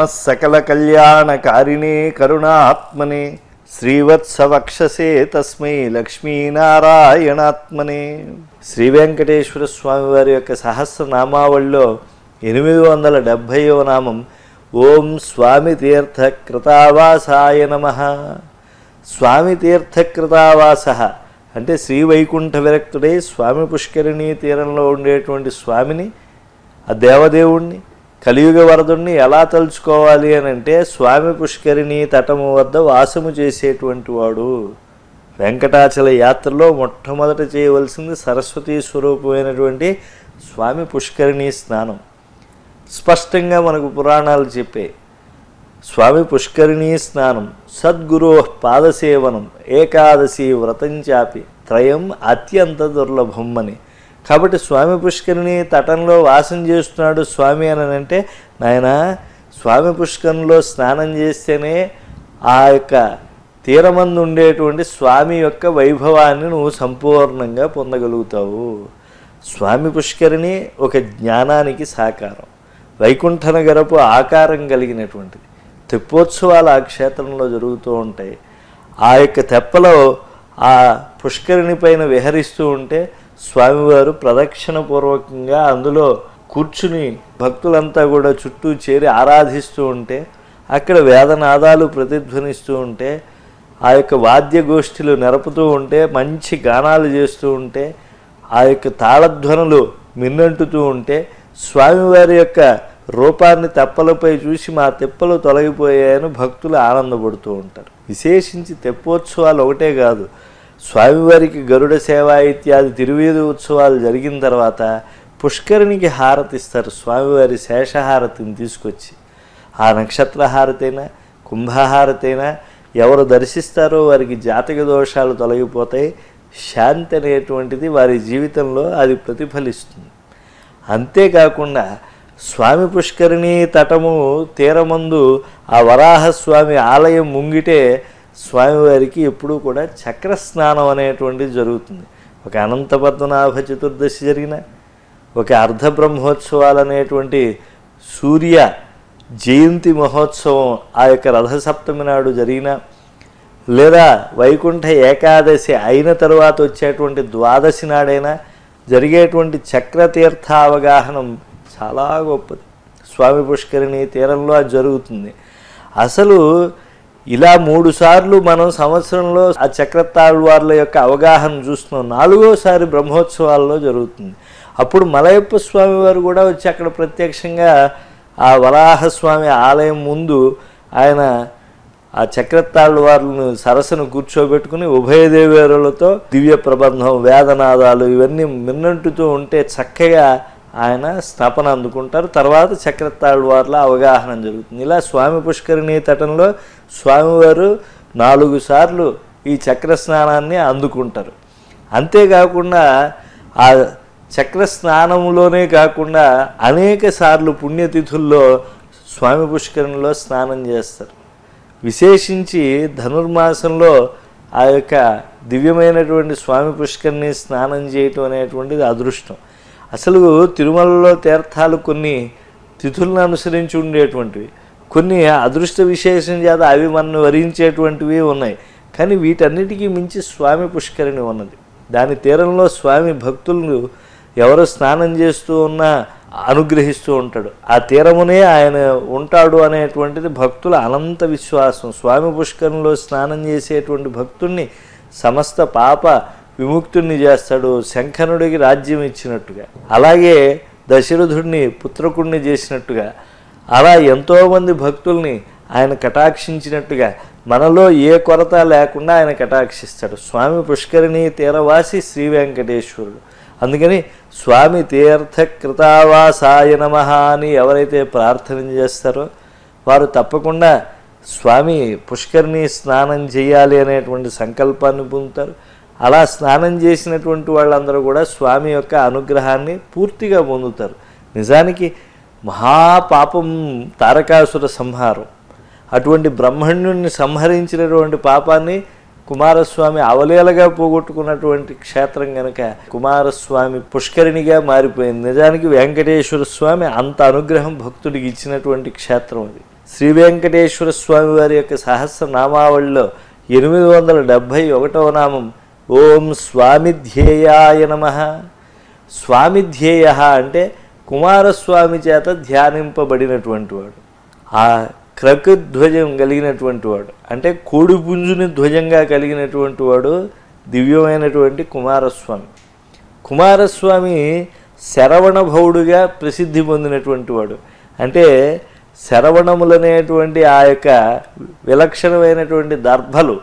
సకల కళ్యాణకారిణే కరుణాత్మనే శ్రీవత్సవక్షసే తస్మై లక్ష్మీనారాయణాత్మనే శ్రీ వెంకటేశ్వర స్వామి వారి యొక్క సహస్రనామావళిలో ఎనిమిది వందల డెబ్భైవ నామం ఓం స్వామి తీర్థ కృతావాసాయ నమ స్వామి తీర్థకృతావాస అంటే శ్రీ వైకుంఠ విరక్తుడై స్వామి పుష్కరిణీ తీరంలో ఉండేటువంటి స్వామిని ఆ దేవదేవుణ్ణి కలియుగ వరదుణ్ణి ఎలా తలుచుకోవాలి అని అంటే స్వామి పుష్కరిణి తటము వద్ద వాసము చేసేటువంటి వాడు వెంకటాచల యాత్రలో మొట్టమొదట చేయవలసింది సరస్వతీ స్వరూపమైనటువంటి స్వామి పుష్కరిణీ స్నానం స్పష్టంగా మనకు పురాణాలు చెప్పే స్వామి పుష్కరిణీ స్నానం సద్గురో పాదసేవనం ఏకాదశి వ్రతం చాపి త్రయం అత్యంత దుర్లభం అని కాబట్టి స్వామి పుష్కరిణి తటంలో వాసం చేస్తున్నాడు స్వామి అని అంటే నాయన స్వామి పుష్కరంలో స్నానం చేస్తేనే ఆ యొక్క తీరమందు ఉండేటువంటి స్వామి యొక్క వైభవాన్ని నువ్వు సంపూర్ణంగా పొందగలుగుతావు స్వామి పుష్కరిణి ఒక జ్ఞానానికి సాకారం వైకుంఠ నగరపు ఆకారం కలిగినటువంటిది తెప్పోత్సవాలు ఆ క్షేత్రంలో జరుగుతూ ఉంటాయి ఆ యొక్క తెప్పలో ఆ పుష్కరిణి పైన విహరిస్తూ ఉంటే స్వామివారు ప్రదక్షిణపూర్వకంగా అందులో కూర్చుని భక్తులంతా కూడా చుట్టూ చేరి ఆరాధిస్తూ ఉంటే అక్కడ వేదనాదాలు ప్రతిధ్వనిస్తూ ఉంటే ఆ యొక్క వాద్య గోష్ఠిలు నెరపుతూ ఉంటే మంచి గానాలు చేస్తూ ఉంటే ఆ యొక్క తాళధ్వనులు మిన్నంటుతూ ఉంటే స్వామివారి యొక్క రూపాన్ని తెప్పలపై చూసి మా తెప్పలు తొలగిపోయాయని భక్తులు ఆనందపడుతూ ఉంటారు విశేషించి తెప్పోత్సవాలు ఒకటే కాదు స్వామివారికి గరుడ సేవ ఇత్యాది తిరువీధి ఉత్సవాలు జరిగిన తర్వాత పుష్కరిణికి హారతిస్తారు స్వామివారి శేషహారతిని తీసుకొచ్చి ఆ నక్షత్ర హారతైనా కుంభహారతైనా ఎవరు దర్శిస్తారో వారికి జాతక దోషాలు తొలగిపోతాయి శాంతి అనేటువంటిది వారి జీవితంలో అది ప్రతిఫలిస్తుంది అంతేకాకుండా స్వామి పుష్కరిణి తటము తీరమందు ఆ వరాహస్వామి ఆలయం ముంగిటే స్వామివారికి ఎప్పుడూ కూడా చక్ర స్నానం అనేటువంటిది జరుగుతుంది ఒక అనంత పద్మనాభ చతుర్దశి జరిగిన ఒక అర్ధ బ్రహ్మోత్సవాలు అనేటువంటి సూర్య జయంతి మహోత్సవం ఆ యొక్క రథసప్తమి నాడు జరిగిన లేదా వైకుంఠ ఏకాదశి అయిన తరువాత వచ్చేటువంటి ద్వాదశి నాడైనా జరిగేటువంటి చక్రతీర్థ అవగాహనం చాలా గొప్పది స్వామి పుష్కరిణి తీరంలో అది జరుగుతుంది అసలు ఇలా మూడు సార్లు మనం సంవత్సరంలో ఆ చక్రతాళ్వార్ల యొక్క అవగాహన చూస్తున్నాం నాలుగోసారి బ్రహ్మోత్సవాల్లో జరుగుతుంది అప్పుడు మలయప్ప స్వామి వారు కూడా వచ్చి అక్కడ ప్రత్యక్షంగా ఆ వరాహస్వామి ఆలయం ముందు ఆయన ఆ చక్రతాళ్ళు వారిని సరస్సును కూర్చోబెట్టుకుని ఉభయదేవేరులతో దివ్య ప్రబంధం వేదనాదాలు ఇవన్నీ మిన్నంటుతూ ఉంటే చక్కగా ఆయన స్థాపన అందుకుంటారు తర్వాత చక్రతాళ్ళు వారిలో అవగాహన జరుగుతుంది ఇలా స్వామి పుష్కరిణి తటంలో స్వామివారు నాలుగు సార్లు ఈ చక్ర స్నానాన్ని అందుకుంటారు అంతేకాకుండా ఆ చక్ర స్నానంలోనే కాకుండా అనేక సార్లు పుణ్యతిథుల్లో స్వామి పుష్కరిణిలో స్నానం చేస్తారు విశేషించి ధనుర్మాసంలో ఆ యొక్క దివ్యమైనటువంటి స్వామి పుష్కరిని స్నానం చేయటం అనేటువంటిది అదృష్టం అసలు తిరుమలలో తీర్థాలు కొన్ని తిథులను అనుసరించి ఉండేటువంటివి కొన్ని అదృష్ట విశేషం చేత అవి మనను వరించేటువంటివి ఉన్నాయి కానీ వీటన్నిటికీ మించి స్వామి పుష్కరిణి ఉన్నది దాని తీరంలో స్వామి భక్తులను ఎవరు స్నానం చేస్తూ ఉన్నా అనుగ్రహిస్తూ ఉంటాడు ఆ తీరమునే ఆయన ఉంటాడు అనేటువంటిది భక్తుల అనంత విశ్వాసం స్వామి పుష్కరంలో స్నానం చేసేటువంటి భక్తుణ్ణి సమస్త పాప విముక్తుణ్ణి చేస్తాడు శంఖనుడికి రాజ్యం ఇచ్చినట్టుగా అలాగే దశరథుడిని పుత్రకుణ్ణి చేసినట్టుగా అలా ఎంతోమంది భక్తుల్ని ఆయన కటాక్షించినట్టుగా మనలో ఏ కొరత లేకుండా ఆయన కటాక్షిస్తాడు స్వామి పుష్కరిణి తీరవాసి శ్రీ వెంకటేశ్వరుడు అందుకని స్వామి తీర్థ కృతావాసాయ నమ అని ఎవరైతే ప్రార్థన చేస్తారో వారు తప్పకుండా స్వామి పుష్కరిణి స్నానం చేయాలి అనేటువంటి సంకల్పాన్ని పొందుతారు అలా స్నానం చేసినటువంటి వాళ్ళందరూ కూడా స్వామి యొక్క అనుగ్రహాన్ని పూర్తిగా పొందుతారు నిజానికి మహాపాపం తారకాసుర సంహారం అటువంటి బ్రహ్మణ్యుణ్ణి సంహరించినటువంటి పాపాన్ని కుమారస్వామి అవలేలగా పోగొట్టుకున్నటువంటి క్షేత్రం గనక కుమారస్వామి పుష్కరిణిగా మారిపోయింది నిజానికి వెంకటేశ్వర స్వామి అంత అనుగ్రహం భక్తుడికి ఇచ్చినటువంటి క్షేత్రం అది శ్రీ వెంకటేశ్వర స్వామి వారి యొక్క సహస్రనామావళిలో ఎనిమిది వందల డెబ్భై ఒకటవ నామం ఓం స్వామిధ్యేయాయ నమ స్వామిధ్యేయ అంటే కుమారస్వామి చేత ధ్యానింపబడినటువంటి వాడు ఆ క్రక్ ధ్వజం కలిగినటువంటి వాడు అంటే కోడిపుంజుని ధ్వజంగా కలిగినటువంటి వాడు దివ్యమైనటువంటి కుమారస్వామి కుమారస్వామి శరవణ భౌడుగా ప్రసిద్ధి పొందినటువంటి వాడు అంటే శరవణములనేటువంటి ఆ యొక్క విలక్షణమైనటువంటి దర్భలు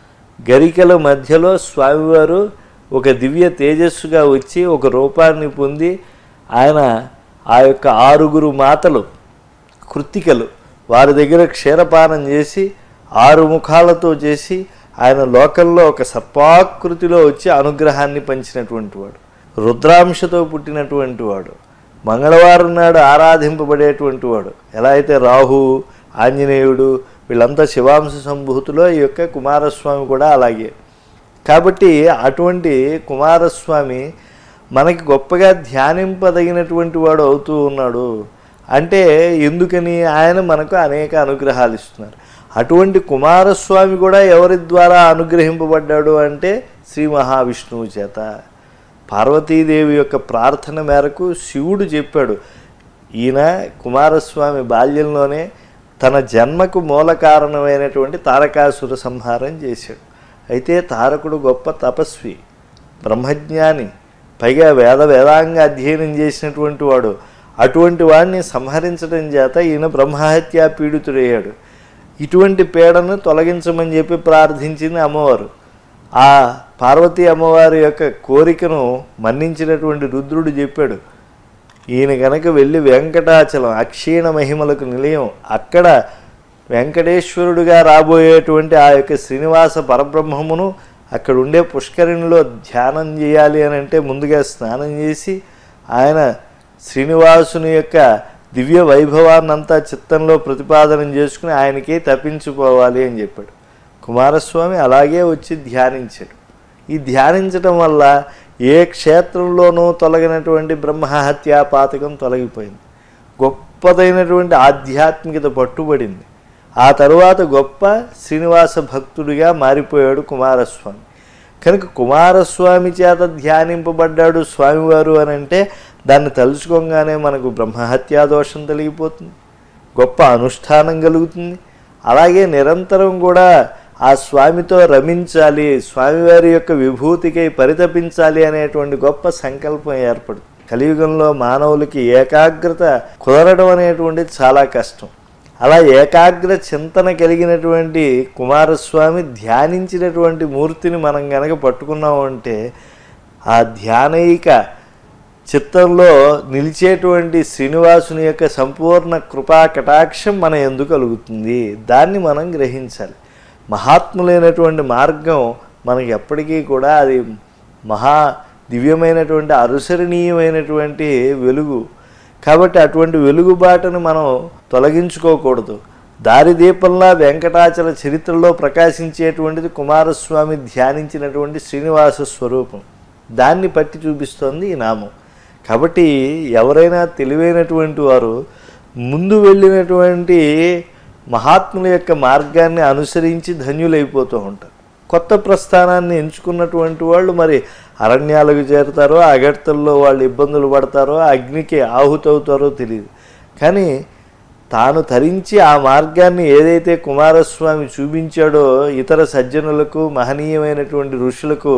గరికల మధ్యలో స్వామివారు ఒక దివ్య తేజస్సుగా వచ్చి ఒక రూపాన్ని పొంది ఆయన ఆ యొక్క ఆరుగురు మాతలు కృత్తికలు వారి దగ్గర క్షీరపానం చేసి ఆరు ముఖాలతో చేసి ఆయన లోకంలో ఒక సర్పాకృతిలో వచ్చి అనుగ్రహాన్ని పంచినటువంటి వాడు రుద్రాంశతో పుట్టినటువంటి వాడు మంగళవారం నాడు ఆరాధింపబడేటువంటి వాడు ఎలా అయితే రాహు ఆంజనేయుడు వీళ్ళంతా శివాంశ సంభూతిలో ఈ యొక్క కుమారస్వామి కూడా అలాగే కాబట్టి అటువంటి కుమారస్వామి మనకి గొప్పగా ధ్యానింపదగినటువంటి వాడు అవుతూ ఉన్నాడు అంటే ఎందుకని ఆయన మనకు అనేక అనుగ్రహాలు ఇస్తున్నారు అటువంటి కుమారస్వామి కూడా ఎవరి ద్వారా అనుగ్రహింపబడ్డాడు అంటే శ్రీ మహావిష్ణువు చేత పార్వతీదేవి యొక్క ప్రార్థన మేరకు శివుడు చెప్పాడు ఈయన కుమారస్వామి బాల్యంలోనే తన జన్మకు మూల కారణమైనటువంటి తారకాసుర సంహారం చేశాడు అయితే తారకుడు గొప్ప తపస్వి బ్రహ్మజ్ఞాని పైగా వేద వేదాంగ అధ్యయనం చేసినటువంటి వాడు అటువంటి వాడిని సంహరించడం చేత ఈయన బ్రహ్మహత్యా పీడితుడయ్యాడు ఇటువంటి పీడను తొలగించమని చెప్పి ప్రార్థించింది అమ్మవారు ఆ పార్వతీ అమ్మవారి యొక్క కోరికను మన్నించినటువంటి రుద్రుడు చెప్పాడు ఈయన గనక వెళ్ళి వెంకటాచలం అక్షీణ మహిమలకు నిలయం అక్కడ వెంకటేశ్వరుడుగా రాబోయేటువంటి ఆ యొక్క శ్రీనివాస పరబ్రహ్మమును అక్కడ ఉండే పుష్కరిణిలో ధ్యానం చేయాలి అని అంటే ముందుగా స్నానం చేసి ఆయన శ్రీనివాసుని యొక్క దివ్య వైభవాన్నంతా చిత్తంలో ప్రతిపాదనం చేసుకుని ఆయనకే తప్పించుకోవాలి అని చెప్పాడు కుమారస్వామి అలాగే వచ్చి ధ్యానించాడు ఈ ధ్యానించటం వల్ల ఏ క్షేత్రంలోనూ తొలగినటువంటి బ్రహ్మహత్యా పాతకం తొలగిపోయింది గొప్పదైనటువంటి ఆధ్యాత్మికత పట్టుబడింది ఆ తరువాత గొప్ప శ్రీనివాస భక్తుడిగా మారిపోయాడు కుమారస్వామి కనుక కుమారస్వామి చేత ధ్యానింపబడ్డాడు స్వామివారు అని అంటే దాన్ని తలుచుకోగానే మనకు బ్రహ్మహత్యా దోషం తొలగిపోతుంది గొప్ప అనుష్ఠానం కలుగుతుంది అలాగే నిరంతరం కూడా ఆ స్వామితో రమించాలి స్వామివారి యొక్క విభూతికై పరితపించాలి అనేటువంటి గొప్ప సంకల్పం ఏర్పడుతుంది కలియుగంలో మానవులకి ఏకాగ్రత కుదరడం అనేటువంటిది చాలా కష్టం అలా ఏకాగ్ర చింతన కలిగినటువంటి కుమారస్వామి ధ్యానించినటువంటి మూర్తిని మనం గనక పట్టుకున్నాము అంటే ఆ ధ్యానయిక చిత్తంలో నిలిచేటువంటి శ్రీనివాసుని యొక్క సంపూర్ణ కృపా కటాక్షం మన ఎందుకు కలుగుతుంది దాన్ని మనం గ్రహించాలి మహాత్ములైనటువంటి మార్గం మనకి ఎప్పటికీ కూడా అది మహా దివ్యమైనటువంటి అనుసరణీయమైనటువంటి వెలుగు కాబట్టి అటువంటి వెలుగుబాటును మనం తొలగించుకోకూడదు దారి దీపంలా వెంకటాచల చరిత్రలో ప్రకాశించేటువంటిది కుమారస్వామి ధ్యానించినటువంటి శ్రీనివాస స్వరూపం దాన్ని పట్టి చూపిస్తోంది ఈ నామం కాబట్టి ఎవరైనా తెలివైనటువంటి వారు ముందు వెళ్ళినటువంటి మహాత్ముల యొక్క మార్గాన్ని అనుసరించి ధన్యులైపోతూ ఉంటారు కొత్త ప్రస్థానాన్ని ఎంచుకున్నటువంటి వాళ్ళు మరి అరణ్యాలకు చేరుతారో అగడ్తల్లో వాళ్ళు ఇబ్బందులు పడతారో అగ్నికి ఆహుతవుతారో తెలియదు కానీ తాను తరించి ఆ మార్గాన్ని ఏదైతే కుమారస్వామి చూపించాడో ఇతర సజ్జనులకు మహనీయమైనటువంటి ఋషులకు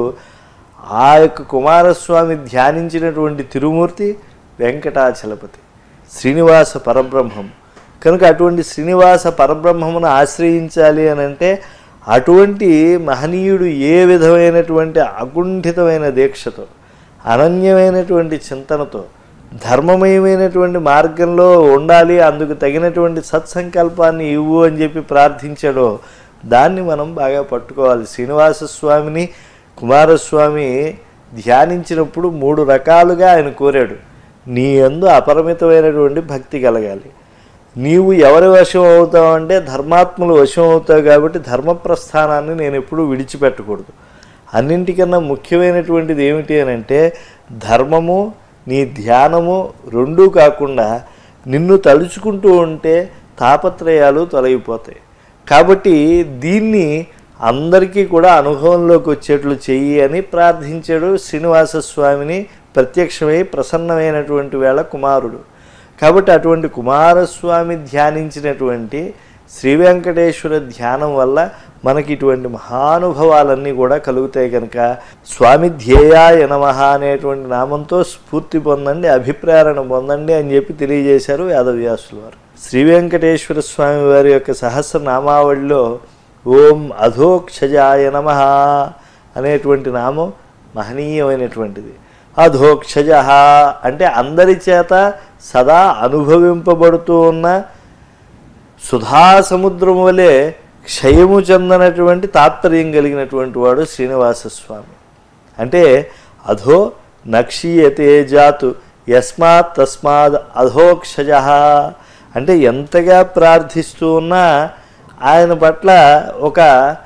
ఆ యొక్క కుమారస్వామి ధ్యానించినటువంటి తిరుమూర్తి వెంకటాచలపతి శ్రీనివాస పరబ్రహ్మం కనుక అటువంటి శ్రీనివాస పరబ్రహ్మమును ఆశ్రయించాలి అని అంటే అటువంటి మహనీయుడు ఏ విధమైనటువంటి అకుంఠితమైన దీక్షతో అనన్యమైనటువంటి చింతనతో ధర్మమయమైనటువంటి మార్గంలో ఉండాలి అందుకు తగినటువంటి సత్సంకల్పాన్ని ఇవ్వు అని చెప్పి ప్రార్థించాడో దాన్ని మనం బాగా పట్టుకోవాలి శ్రీనివాస స్వామిని కుమారస్వామి ధ్యానించినప్పుడు మూడు రకాలుగా ఆయన కోరాడు నీ యందు అపరిమితమైనటువంటి భక్తి కలగాలి నీవు ఎవరి వశం అవుతావు అంటే ధర్మాత్ములు వశం అవుతావు కాబట్టి ధర్మప్రస్థానాన్ని నేను ఎప్పుడూ విడిచిపెట్టకూడదు అన్నింటికన్నా ముఖ్యమైనటువంటిది ఏమిటి అని అంటే ధర్మము నీ ధ్యానము రెండూ కాకుండా నిన్ను తలుచుకుంటూ ఉంటే తాపత్రయాలు తొలగిపోతాయి కాబట్టి దీన్ని అందరికీ కూడా అనుభవంలోకి వచ్చేట్లు చెయ్యి అని ప్రార్థించాడు శ్రీనివాస స్వామిని ప్రత్యక్షమై ప్రసన్నమైనటువంటి వేళ కుమారుడు కాబట్టి అటువంటి కుమారస్వామి ధ్యానించినటువంటి శ్రీ వెంకటేశ్వర ధ్యానం వల్ల మనకి ఇటువంటి మహానుభవాలన్నీ కూడా కలుగుతాయి కనుక స్వామి ధ్యేయాయ నమః అనేటువంటి నామంతో స్ఫూర్తి పొందండి అభిప్రేరణ పొందండి అని చెప్పి తెలియజేశారు వేదవ్యాసులు వారు శ్రీ వెంకటేశ్వర స్వామి వారి యొక్క సహస్రనామావళిలో ఓం అధోక్షజాయ నమ అనేటువంటి నామం మహనీయమైనటువంటిది అధోక్షజ అంటే అందరి చేత సదా అనుభవింపబడుతూ ఉన్న సుధా సముద్రం వలె క్షయము చెందనటువంటి తాత్పర్యం కలిగినటువంటి వాడు శ్రీనివాస స్వామి అంటే అధో నక్షీయతే జాతు యస్మాత్ తస్మాత్ అధోక్షజ అంటే ఎంతగా ప్రార్థిస్తూ ఉన్నా ఆయన పట్ల ఒక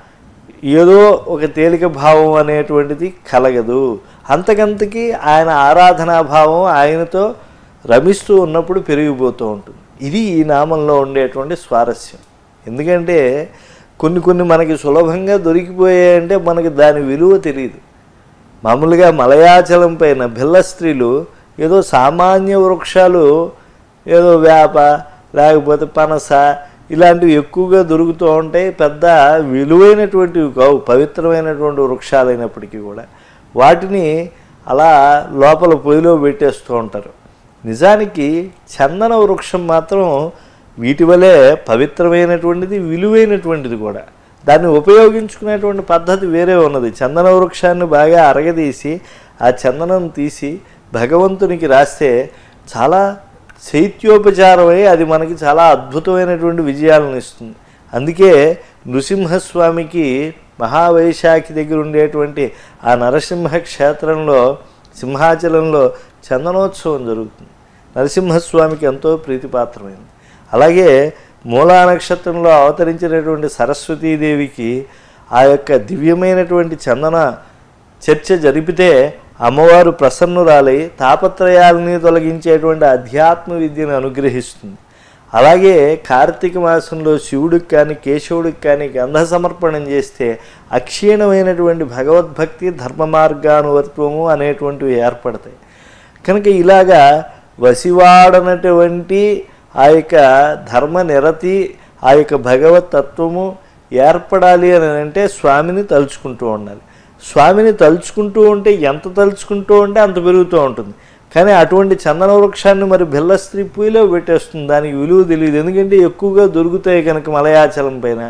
ఏదో ఒక తేలిక భావం అనేటువంటిది కలగదు అంతకంతకి ఆయన ఆరాధనా భావం ఆయనతో రమిస్తూ ఉన్నప్పుడు పెరిగిపోతూ ఉంటుంది ఇది ఈ నామంలో ఉండేటువంటి స్వారస్యం ఎందుకంటే కొన్ని కొన్ని మనకి సులభంగా దొరికిపోయాయంటే మనకి దాని విలువ తెలియదు మామూలుగా మలయాచలం పైన భిల్ల స్త్రీలు ఏదో సామాన్య వృక్షాలు ఏదో వేప లేకపోతే పనస ఇలాంటివి ఎక్కువగా దొరుకుతూ ఉంటాయి పెద్ద విలువైనటువంటివి కావు పవిత్రమైనటువంటి వృక్షాలైనప్పటికీ కూడా వాటిని అలా లోపల పొయ్యిలో పెట్టేస్తూ ఉంటారు నిజానికి చందన వృక్షం మాత్రం వీటి వలె పవిత్రమైనటువంటిది విలువైనటువంటిది కూడా దాన్ని ఉపయోగించుకునేటువంటి పద్ధతి వేరే ఉన్నది చందన వృక్షాన్ని బాగా అరగదీసి ఆ చందనం తీసి భగవంతునికి రాస్తే చాలా శైత్యోపచారమై అది మనకి చాలా అద్భుతమైనటువంటి విజయాలను ఇస్తుంది అందుకే నృసింహస్వామికి మహావైశాఖి దగ్గర ఉండేటువంటి ఆ నరసింహ క్షేత్రంలో సింహాచలంలో చందనోత్సవం జరుగుతుంది నరసింహస్వామికి ఎంతో ప్రీతిపాత్రమైంది అలాగే మూలా నక్షత్రంలో అవతరించినటువంటి సరస్వతీదేవికి ఆ యొక్క దివ్యమైనటువంటి చందన చర్చ జరిపితే అమ్మవారు ప్రసన్నురాలై తాపత్రయాలని తొలగించేటువంటి అధ్యాత్మ విద్యను అనుగ్రహిస్తుంది అలాగే కార్తీక మాసంలో శివుడికి కానీ కేశవుడికి కానీ గంధ సమర్పణం చేస్తే అక్షీణమైనటువంటి భగవద్భక్తి ధర్మ మార్గానువర్తము అనేటువంటివి ఏర్పడతాయి కనుక ఇలాగా వసివాడనటువంటి ఆ యొక్క ధర్మ నిరతి ఆ యొక్క భగవత్ తత్వము ఏర్పడాలి అని అంటే స్వామిని తలుచుకుంటూ ఉండాలి స్వామిని తలుచుకుంటూ ఉంటే ఎంత తలుచుకుంటూ ఉంటే అంత పెరుగుతూ ఉంటుంది కానీ అటువంటి చందన వృక్షాన్ని మరి బిల్ల స్త్రీ పూయిలో పెట్టేస్తుంది దానికి విలువ తెలియదు ఎందుకంటే ఎక్కువగా దొరుకుతాయి కనుక మలయాచలం పైన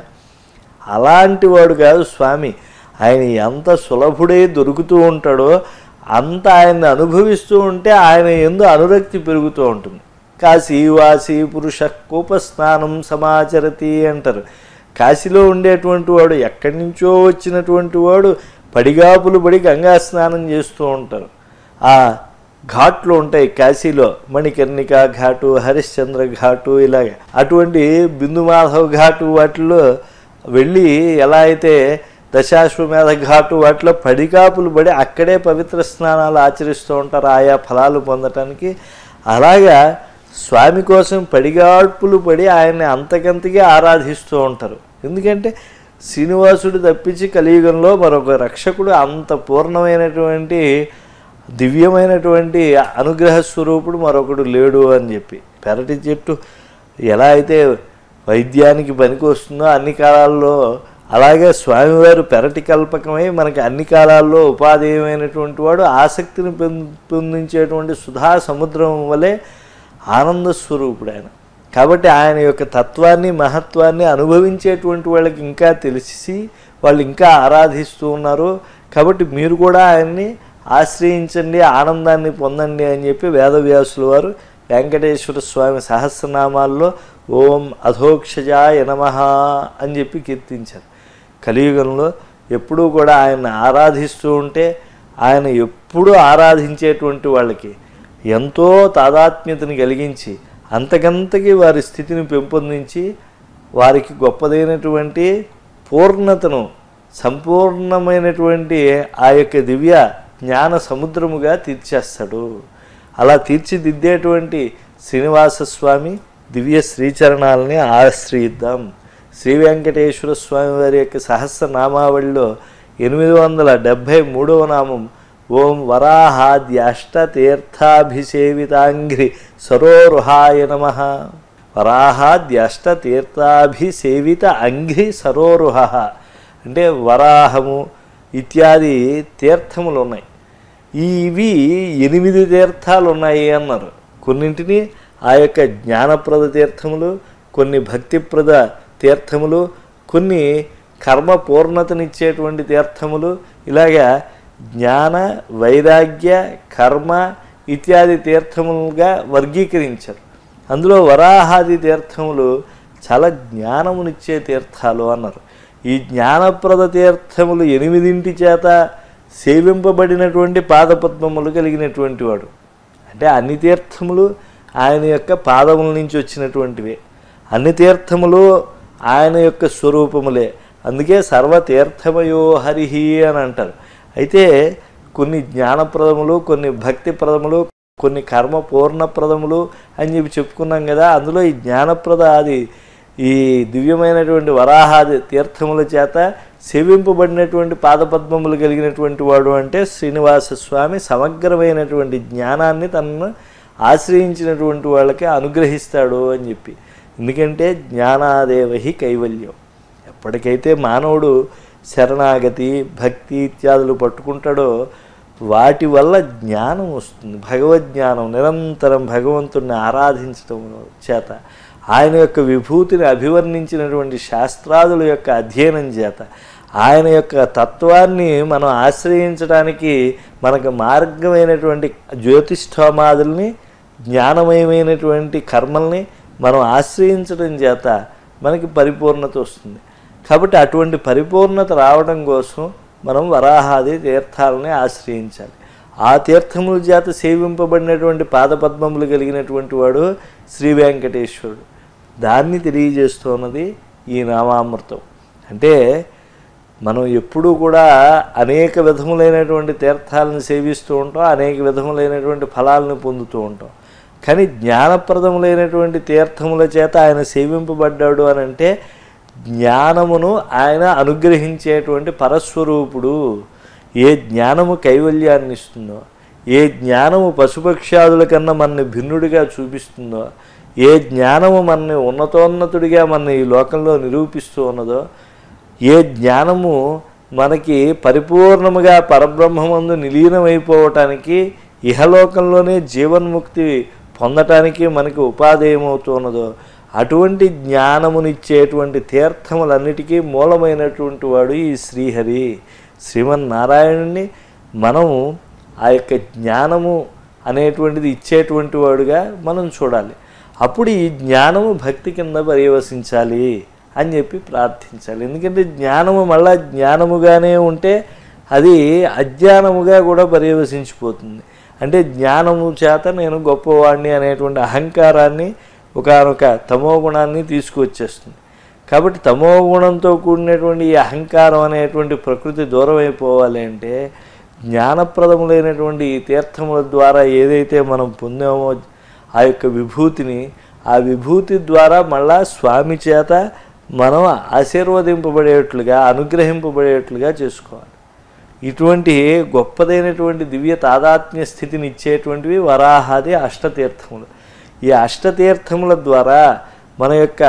అలాంటి వాడు కాదు స్వామి ఆయన ఎంత సులభుడై దొరుకుతూ ఉంటాడో అంత ఆయన్ని అనుభవిస్తూ ఉంటే ఆయన ఎందు అనురక్తి పెరుగుతూ ఉంటుంది కాశీవాసి పురుష కూపస్నానం సమాచరతి అంటారు కాశీలో ఉండేటువంటి వాడు ఎక్కడి నుంచో వచ్చినటువంటి వాడు పడిగాపులు పడి గంగా స్నానం చేస్తూ ఉంటారు ఆ ఘాట్లు ఉంటాయి కాశీలో మణికర్ణిక ఘాటు హరిశ్చంద్ర ఘాటు ఇలాగ అటువంటి బిందు మాధవ్ ఘాటు వాటిల్లో వెళ్ళి ఎలా అయితే దశాశ్వమేధ ఘాటు వాటిలో పడికాపులు పడి అక్కడే పవిత్ర స్నానాలు ఆచరిస్తూ ఉంటారు ఆయా ఫలాలు పొందటానికి అలాగా స్వామి కోసం పడిగాడ్పులు పడి ఆయన్ని అంతకంతగా ఆరాధిస్తూ ఉంటారు ఎందుకంటే శ్రీనివాసుడు తప్పించి కలియుగంలో మరొక రక్షకుడు అంత పూర్ణమైనటువంటి దివ్యమైనటువంటి అనుగ్రహ స్వరూపుడు మరొకడు లేడు అని చెప్పి పెరటి చెట్టు ఎలా అయితే వైద్యానికి పనికి వస్తుందో అన్ని కాలాల్లో అలాగే స్వామివారు పెరటి కల్పకమై మనకి అన్ని కాలాల్లో ఉపాధేయమైనటువంటి వాడు ఆసక్తిని పెంపొందించేటువంటి సుధా సముద్రం వలె ఆనంద స్వరూపుడు ఆయన కాబట్టి ఆయన యొక్క తత్వాన్ని మహత్వాన్ని అనుభవించేటువంటి వాళ్ళకి ఇంకా తెలిసి వాళ్ళు ఇంకా ఆరాధిస్తూ ఉన్నారు కాబట్టి మీరు కూడా ఆయన్ని ఆశ్రయించండి ఆనందాన్ని పొందండి అని చెప్పి వేదవ్యాసుల వారు వెంకటేశ్వర స్వామి సహస్రనామాల్లో ఓం అధోక్షజాయ నమ అని చెప్పి కీర్తించారు కలియుగంలో ఎప్పుడూ కూడా ఆయన ఆరాధిస్తూ ఉంటే ఆయన ఎప్పుడూ ఆరాధించేటువంటి వాళ్ళకి ఎంతో తాదాత్మ్యతని కలిగించి అంతకంతకి వారి స్థితిని పెంపొందించి వారికి గొప్పదైనటువంటి పూర్ణతను సంపూర్ణమైనటువంటి ఆ యొక్క దివ్య జ్ఞాన సముద్రముగా తీర్చేస్తాడు అలా తీర్చిదిద్దేటువంటి శ్రీనివాస స్వామి దివ్య శ్రీచరణాలని ఆశ్రయిద్దాం శ్రీ వెంకటేశ్వర స్వామి వారి యొక్క సహస్రనామావళిలో ఎనిమిది వందల డెబ్భై మూడవ నామం ఓం వరాహాద్యష్టతీర్థాభిసేవితాంఘ్రి సరోరుహాయ నమ వరాహాద్యష్టతీర్థాభిసేవిత అంఘ్రి సరోరుహ అంటే వరాహము ఇత్యాది తీర్థములు ఉన్నాయి ఇవి ఎనిమిది తీర్థాలు ఉన్నాయి అన్నారు కొన్నింటిని ఆ యొక్క జ్ఞానప్రద తీర్థములు కొన్ని భక్తిప్రద తీర్థములు కొన్ని కర్మ పూర్ణతనిచ్చేటువంటి తీర్థములు ఇలాగా జ్ఞాన వైరాగ్య కర్మ ఇత్యాది తీర్థములుగా వర్గీకరించారు అందులో వరాహాది తీర్థములు చాలా జ్ఞానమునిచ్చే తీర్థాలు అన్నారు ఈ జ్ఞానప్రద తీర్థములు ఎనిమిదింటి చేత సేవింపబడినటువంటి పాదపద్మములు కలిగినటువంటి వాడు అంటే అన్ని తీర్థములు ఆయన యొక్క పాదముల నుంచి వచ్చినటువంటివే అన్ని తీర్థములు ఆయన యొక్క స్వరూపములే అందుకే సర్వతీర్థమయో హరిహి అని అంటారు అయితే కొన్ని జ్ఞానప్రదములు కొన్ని భక్తిప్రదములు కొన్ని కర్మ పూర్ణప్రదములు అని చెప్పి చెప్పుకున్నాం కదా అందులో ఈ జ్ఞానప్రద అది ఈ దివ్యమైనటువంటి వరాహాది తీర్థముల చేత సేవింపబడినటువంటి పాదపద్మములు కలిగినటువంటి వాడు అంటే శ్రీనివాస స్వామి సమగ్రమైనటువంటి జ్ఞానాన్ని తనను ఆశ్రయించినటువంటి వాళ్ళకి అనుగ్రహిస్తాడు అని చెప్పి ఎందుకంటే జ్ఞానాదేవహి కైవల్యం ఎప్పటికైతే మానవుడు శరణాగతి భక్తి ఇత్యాదులు పట్టుకుంటాడో వాటి వల్ల జ్ఞానం వస్తుంది భగవజ్ఞానం నిరంతరం భగవంతుణ్ణి ఆరాధించడం చేత ఆయన యొక్క విభూతిని అభివర్ణించినటువంటి శాస్త్రాదుల యొక్క అధ్యయనం చేత ఆయన యొక్క తత్వాన్ని మనం ఆశ్రయించడానికి మనకు మార్గమైనటువంటి జ్యోతిష్ఠోమాదుల్ని జ్ఞానమయమైనటువంటి కర్మల్ని మనం ఆశ్రయించడం చేత మనకి పరిపూర్ణత వస్తుంది కాబట్టి అటువంటి పరిపూర్ణత రావడం కోసం మనం వరాహాది తీర్థాలని ఆశ్రయించాలి ఆ తీర్థముల చేత సేవింపబడినటువంటి పాదపద్మములు కలిగినటువంటి వాడు శ్రీ వెంకటేశ్వరుడు దాన్ని తెలియజేస్తున్నది ఈ నామామృతం అంటే మనం ఎప్పుడూ కూడా అనేక విధములైనటువంటి తీర్థాలను సేవిస్తూ ఉంటాం అనేక విధములైనటువంటి ఫలాలను పొందుతూ ఉంటాం కానీ జ్ఞానప్రదములైనటువంటి తీర్థముల చేత ఆయన సేవింపబడ్డాడు అని అంటే జ్ఞానమును ఆయన అనుగ్రహించేటువంటి పరస్వరూపుడు ఏ జ్ఞానము కైవల్యాన్ని ఇస్తుందో ఏ జ్ఞానము పశుపక్ష్యాదుల కన్నా మనని భిన్నుడిగా చూపిస్తుందో ఏ జ్ఞానము మనని ఉన్నతోన్నతుడిగా మన ఈ లోకంలో నిరూపిస్తూ ఉన్నదో ఏ జ్ఞానము మనకి పరిపూర్ణముగా పరబ్రహ్మమందు నిలీనమైపోవటానికి ఇహలోకంలోనే జీవన్ముక్తి పొందటానికి మనకి ఉపాధేయమవుతున్నదో అటువంటి జ్ఞానమునిచ్చేటువంటి తీర్థములన్నిటికీ మూలమైనటువంటి వాడు ఈ శ్రీహరి శ్రీమన్నారాయణుణ్ణి మనం ఆ యొక్క జ్ఞానము అనేటువంటిది ఇచ్చేటువంటి వాడుగా మనం చూడాలి అప్పుడు ఈ జ్ఞానము భక్తి కింద పర్యవసించాలి అని చెప్పి ప్రార్థించాలి ఎందుకంటే జ్ఞానము మళ్ళా జ్ఞానముగానే ఉంటే అది అజ్ఞానముగా కూడా పర్యవసించిపోతుంది అంటే జ్ఞానము చేత నేను గొప్పవాడిని అనేటువంటి అహంకారాన్ని ఒకనొక తమో గుణాన్ని తీసుకువచ్చేస్తుంది కాబట్టి తమో గుణంతో కూడినటువంటి ఈ అహంకారం అనేటువంటి ప్రకృతి దూరం అయిపోవాలి అంటే జ్ఞానప్రదములైనటువంటి ఈ తీర్థముల ద్వారా ఏదైతే మనం పొందామో ఆ యొక్క విభూతిని ఆ విభూతి ద్వారా మళ్ళా స్వామి చేత మనం ఆశీర్వదింపబడేట్లుగా అనుగ్రహింపబడేట్లుగా చేసుకోవాలి ఇటువంటి గొప్పదైనటువంటి దివ్య తాదాత్మ్య స్థితిని ఇచ్చేటువంటివి వరాహాది అష్టతీర్థములు ఈ అష్టతీర్థముల ద్వారా మన యొక్క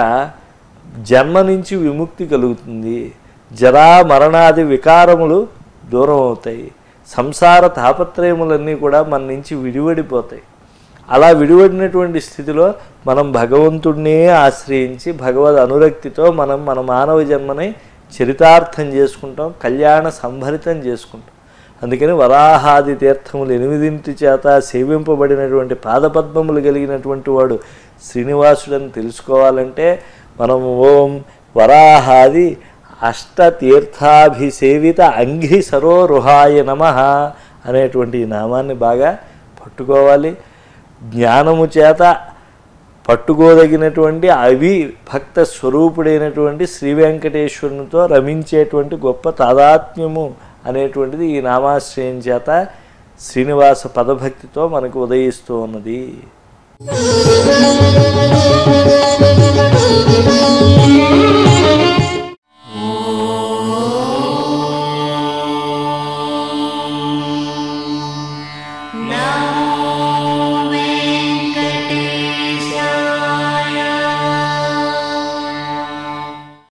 జన్మ నుంచి విముక్తి కలుగుతుంది జరా మరణాది వికారములు దూరం అవుతాయి సంసార తాపత్రయములన్నీ కూడా మన నుంచి విడివడిపోతాయి అలా విడివడినటువంటి స్థితిలో మనం భగవంతుడినే ఆశ్రయించి భగవద్ అనురక్తితో మనం మన మానవ జన్మని చరితార్థం చేసుకుంటాం కళ్యాణ సంభరితం చేసుకుంటాం అందుకని వరాహాది తీర్థములు ఎనిమిదింటి చేత సేవింపబడినటువంటి పాదపద్మములు కలిగినటువంటి వాడు శ్రీనివాసుడని తెలుసుకోవాలంటే మనం ఓం వరాహాది అష్టతీర్థాభిసేవిత అంఘ్రి సరోరుహాయ నమ అనేటువంటి ఈ నామాన్ని బాగా పట్టుకోవాలి జ్ఞానము చేత పట్టుకోదగినటువంటి అవి భక్త స్వరూపుడైనటువంటి శ్రీ వెంకటేశ్వరునితో రమించేటువంటి గొప్ప తాదాత్మ్యము అనేటువంటిది ఈ నామాశ్రయం చేత శ్రీనివాస పదభక్తితో మనకు ఉదయిస్తూ ఉన్నది Thank you.